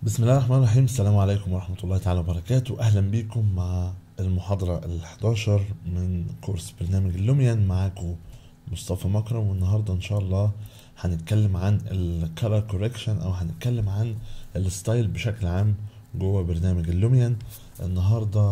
بسم الله الرحمن الرحيم السلام عليكم ورحمة الله تعالى وبركاته أهلا بكم مع المحاضرة ال 11 من كورس برنامج اللوميان معاكم مصطفى مكرم والنهاردة إن شاء الله هنتكلم عن الكالر كوريكشن أو هنتكلم عن الستايل بشكل عام جوه برنامج اللوميان النهاردة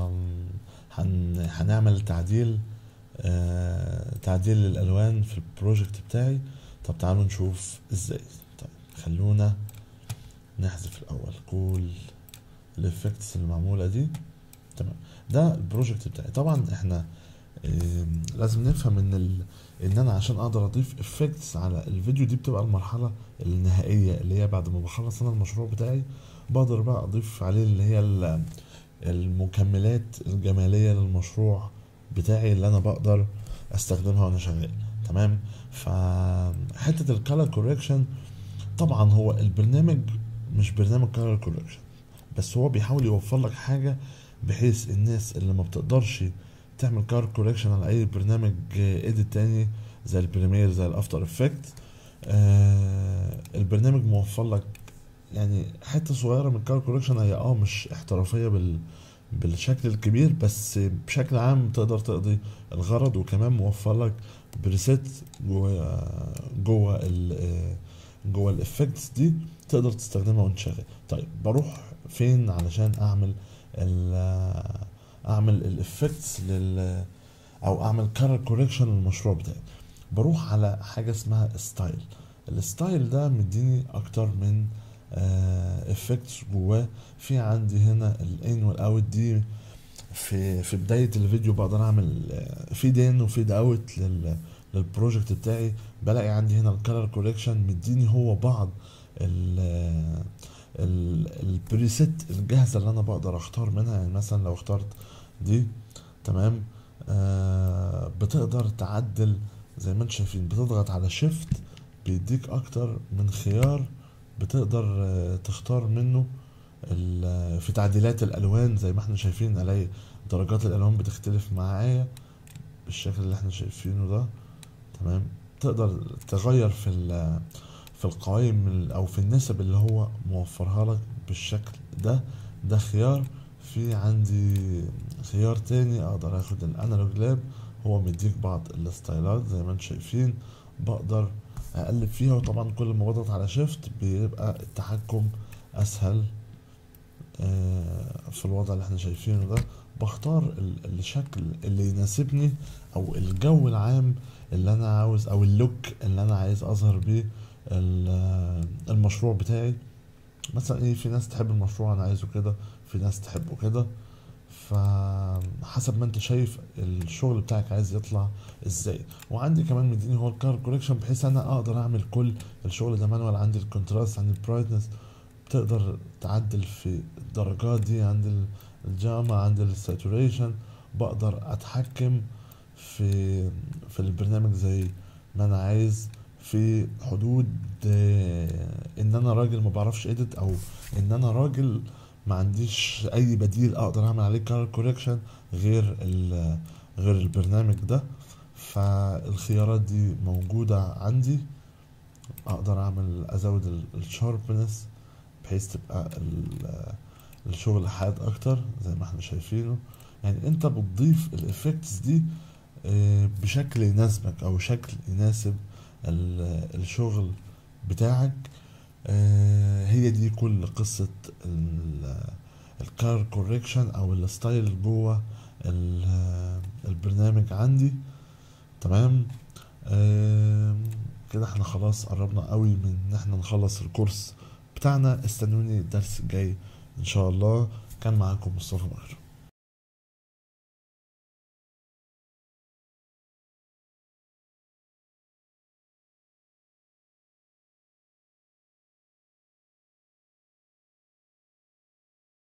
هن... هنعمل تعديل آه... تعديل للألوان في البروجكت بتاعي طب تعالوا نشوف ازاي طيب خلونا نحذف الاول كل الافكتس المعموله دي تمام ده البروجكت بتاعي طبعا احنا آم، لازم نفهم ان ال... ان انا عشان اقدر اضيف افكتس على الفيديو دي بتبقى المرحله النهائيه اللي هي بعد ما بخلص انا المشروع بتاعي بقدر بقى اضيف عليه اللي هي ال- المكملات الجماليه للمشروع بتاعي اللي انا بقدر استخدمها وانا شغال تمام فحته الكالر كوريكشن طبعا هو البرنامج مش برنامج كالر كوريكشن بس هو بيحاول يوفر لك حاجه بحيث الناس اللي ما بتقدرش تعمل كالر كوريكشن على اي برنامج ايديت تاني زي البريمير زي الافتر افكت آه البرنامج موفر لك يعني حته صغيره من الكالر كوريكشن هي اه مش احترافيه بال بالشكل الكبير بس بشكل عام تقدر تقضي الغرض وكمان موفر لك بريسيت جوه جوه ال جوه الافكتس دي تقدر تستخدمها وانت شغال طيب بروح فين علشان اعمل ال اعمل الافكتس لل او اعمل كارر كوريكشن للمشروع بتاعي بروح على حاجه اسمها ستايل الستايل ده مديني اكتر من افكتس جواه في عندي هنا الان والاوت دي في في بدايه الفيديو بقدر اعمل فيد ان وفيد اوت لل للبروجكت بتاعي بلاقي عندي هنا الكالر كوريكشن مديني هو بعض ال ال البريسيت الجاهزه اللي انا بقدر اختار منها يعني مثلا لو اخترت دي تمام آه بتقدر تعدل زي ما انتم شايفين بتضغط على شيفت بيديك اكتر من خيار بتقدر آه تختار منه ال- في تعديلات الالوان زي ما احنا شايفين الاقي درجات الالوان بتختلف معايا بالشكل اللي احنا شايفينه ده تمام تقدر تغير في ال- في القوائم ال- او في النسب اللي هو موفرها لك بالشكل ده ده خيار في عندي خيار تاني اقدر اخد الانالوج لاب هو مديك بعض الستايلات زي ما انتم شايفين بقدر اقلب فيها وطبعا كل ما بضغط على شيفت بيبقى التحكم اسهل آه، في الوضع اللي احنا شايفينه ده بختار ال- الشكل اللي يناسبني او الجو العام اللي انا عاوز او اللوك اللي انا عايز اظهر بيه ال- المشروع بتاعي مثلا ايه في ناس تحب المشروع انا عايزه كده في ناس تحبه كده فحسب ما انت شايف الشغل بتاعك عايز يطلع ازاي وعندي كمان مديني هو الكار كوريكشن بحيث انا اقدر اعمل كل الشغل ده مانوال عندي الكونتراست عندي البرايتنس تقدر تعدل في الدرجات دي عند ال- الجاما عند الساتوريشن بقدر اتحكم في في البرنامج زي ما انا عايز في حدود آه، ان انا راجل ما بعرفش اديت او ان انا راجل ما عنديش اي بديل اقدر اعمل عليه كار كوريكشن غير ال- غير البرنامج ده فالخيارات دي موجودة عندي اقدر اعمل ازود الشاربنس بحيث تبقى ال- الشغل حاد اكتر زي ما احنا شايفينه يعني انت بتضيف الافكتس دي آه، بشكل يناسبك او شكل يناسب ال- الشغل بتاعك آه، هي دي كل قصة الكار كوريكشن او الستايل جوه ال- البرنامج عندي تمام آم، كده احنا خلاص قربنا قوي من ان احنا نخلص الكورس بتاعنا استنوني الدرس الجاي ان شاء الله كان معاكم مصطفى مغرب